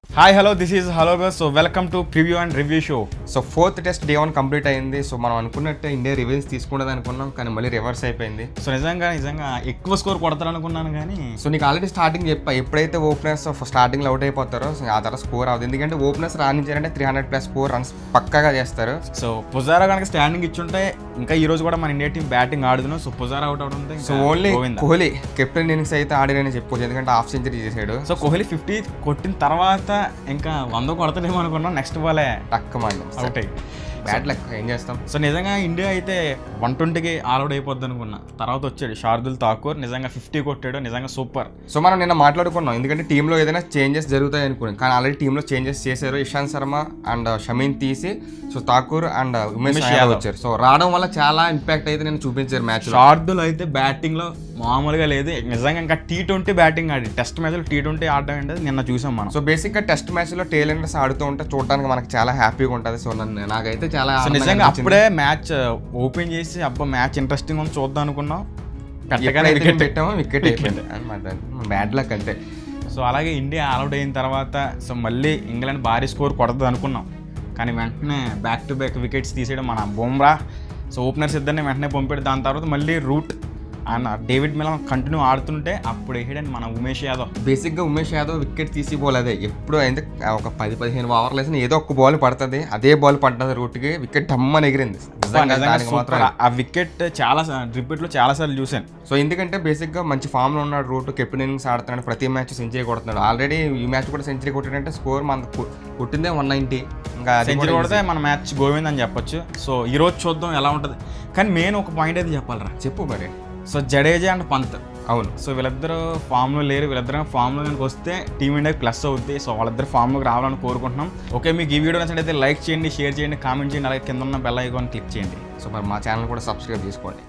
Hi hello this is hello so welcome to preview and review show so fourth test day one complete అయింది so మనం అనుకున్నట్టే India రివెన్స్ తీసుకున్నది అనుకున్నాం కానీ మళ్ళీ రివర్స్ అయిపోయింది సో నిజంగా నిజంగా ఎక్కువ స్కోర్ కొడతారు అనుకున్నాను కానీ సో నీకు ఆల్రెడీ స్టార్టింగ్ చెప్పా ఎప్పుడైతే ఓపెనర్స్ స్టార్టింగ్లో అవుట్ అయిపోతారో సో ఆ తర్వాత స్కోర్ అవుతుంది ఎందుకంటే ఓపెనర్స్ రాణించారంటే three hundred plus score runs పక్కాగా చేస్తారు సో పుజారా కనుక స్టాండింగ్ ఇచ్చుంటే ఇంకా ఈ రోజు కూడా మన ఇండియా టీం బ్యాటింగ్ ఆడుతున్నాం సో పుజారా అవుట్ అవడంతో so only Kohli captain innings అయితే ఆడిరని చెప్పుకోవచ్చు ఎందుకంటే హాఫ్ సెంచరీ చేశాడు సో కోహ్లీ ఫిఫ్టీ కొట్టిన తర్వాత ఇంకా వంద కొడతలేమో అనుకున్నాం నెక్స్ట్ బాలే టక్ మంది అవుట్ అయ్యి బ్యాట్ లెక్క ఏం చేస్తాం సో నిజంగా ఇండియా అయితే వన్ ట్వంటీకి ఆల్అౌట్ అయిపోద్ది అనుకున్నా తర్వాత వచ్చాడు షార్దుల్ ఠాకూర్ నిజంగా ఫిఫ్టీ కొట్టాడు నిజంగా సూపర్ సో మనం నిన్న మాట్లాడుకున్నాం ఎందుకంటే టీంలో ఏదైనా చేంజెస్ జరుగుతాయి అనుకున్నాం కానీ ఆల్రెడీ టీంలో చేంజెస్ చేశారు ఇషాంత్ శర్మ అండ్ షమీన్ తీసి సో ఠాకూర్ అండ్ ఉమేష్ యాదవ్ వచ్చారు సో రావడం వల్ల చాలా ఇంపాక్ట్ అయితే నేను చూపించారు మ్యాచ్ షార్దుల్ అయితే బ్యాటింగ్ లో మామూలుగా లేదు నిజంగా ఇంకా టీ ట్వంటీ బ్యాటింగ్ ఆడి టెస్ట్ మ్యాచ్లో టీ ట్వంటీ ఆడడం ఏంటది నిన్న చూసాం మనం సో బేసిక్ గా టెస్ట్ మ్యాచ్ లో టేలెండర్స్ ఆడుతూ ఉంటే చూడడానికి మనకి చాలా హ్యాపీగా ఉంటుంది సో నన్ను నాకైతే చాలా సో ఆనందంగా నిజంగా అనిపించింది. అప్పుడే మ్యాచ్ ఓపెన్ చేసి అబ్బా మ్యాచ్ ఇంట్రెస్టింగ్ ఉంది చూద్దాం అనుకున్నాం పెట్టగానే ఎప్పుడైతే wicket. పెట్టామో వికెట్ అయిపోయింది బ్యాడ్ లక్ అంతే సో అలాగే ఇండియా ఆల్అౌట్ అయిన తర్వాత సో మళ్ళీ ఇంగ్లాండ్ భారీ స్కోర్ కొడదు అనుకున్నాం కానీ వెంటనే బ్యాక్ టు బ్యాక్ వికెట్స్ తీసేయడం మన బుమ్రా సో ఓపెనర్స్ ఇద్దరిని వెంటనే పంపాడు దాని తర్వాత మళ్ళీ Root and David Malan continue ఆడుతుంటే అప్పుడు వేయడండి మన ఉమేష్ యాదవ్ బేసిక్ గా ఉమేష్ యాదవ్ వికెట్ తీసి బాల్ అదే ఎప్పుడు అయితే ఒక పది పదిహేను ఓవర్లు వేసిన ఏదో ఒక బాల్ పడుతుంది అదే బాల్ పడ్డది రూట్ కి వికెట్ డమ్మని ఎగిరింది నిజంగా నిజంగా దానికి super. మాత్రం ఆ వికెట్ చాలా రిపీట్ లో చాలా సార్లు చూశాను సో ఎందుకంటే బేసిక్ గా మంచి ఫామ్ లో ఉన్నాడు రూట్ కెప్టెన్ ఇన్నింగ్స్ ఆడుతున్నాడు ప్రతి మ్యాచ్ సెంచరీ కొడుతున్నాడు ఆల్రెడీ ఈ మ్యాచ్ కూడా సెంచరీ కొట్టాడంటే స్కోర్ మన కు- కొట్టిందే వన్ నైన్టీ ఇంకా అది సెంచరీ కూడా కొడితే మన మ్యాచ్ గోవింద్ అని చెప్పొచ్చు సో ఈ రోజు చూద్దాం ఎలా ఉంటుంది కానీ మెయిన్ ఒక పాయింట్ అయితే చెప్పాలరా చెప్పు మరి సో జడేజా అండ్ పంత్ అవును సో వీళ్ళిద్దరు ఫామ్లో లేరు వీళ్ళిద్దరు ఫామ్లో కనుక వస్తే టీమ్ ఇండియాకి ప్లస్ అవుద్ది సో వాళ్ళిద్దరు ఫామ్లోకి రావాలని కోరుకుంటున్నాం ఓకే మీకు ఈ వీడియో నచ్చినట్లయితే లైక్ చేయండి షేర్ చేయండి కామెంట్ చేయండి అలాగే కింద ఉన్న బెల్ ఐకాన్ క్లిక్ చేయండి సో మరి మా ఛానల్ కూడా సబ్స్క్రైబ్ చేసుకోండి